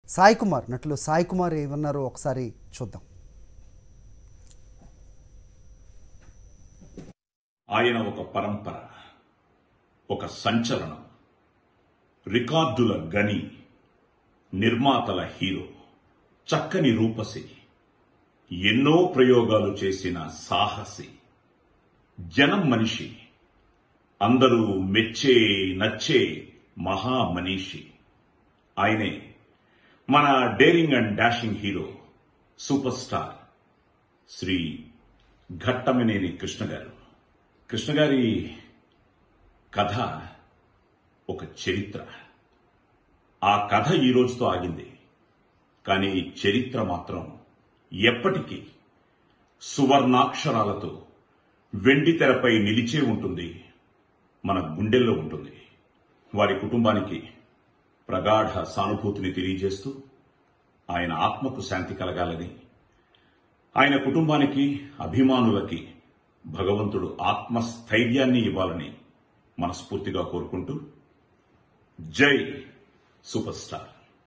సాయి కుమార్ నటులు సాయి కుమార్ ఏమన్నారో ఒకసారి చూద్దాం ఆయన ఒక పరంపర ఒక సంచలనం రికార్డుల గని నిర్మాతల హీరో చక్కని రూపసి ఎన్నో ప్రయోగాలు చేసిన సాహసి జనం మనిషి అందరూ మెచ్చే నచ్చే మహామనీషి ఆయనే మన daring and dashing hero super star Shri Ghattamaneni Krishna garu Krishna గారి కథ ఒక చరిత్ర ఆ కథ ఈ రోజుతో ఆగింది కానీ చరిత్ర మాత్రం ఎప్పటికీ సువర్ణాక్షరాలతో వెండి తెరపై నిలిచే ఉంటుంది మన గుండెల్లో ఉంటుంది వారి కుటుంబానికి ప్రగాఢ సానుభూతిని తెలియజేస్తూ ఆయన ఆత్మకు శాంతి కలగాలని ఆయన కుటుంబానికి అభిమానులకి భగవంతుడు ఆత్మస్థైర్యాన్ని ఇవ్వాలని మనస్ఫూర్తిగా కోరుకుంటూ జై సూపర్ స్టార్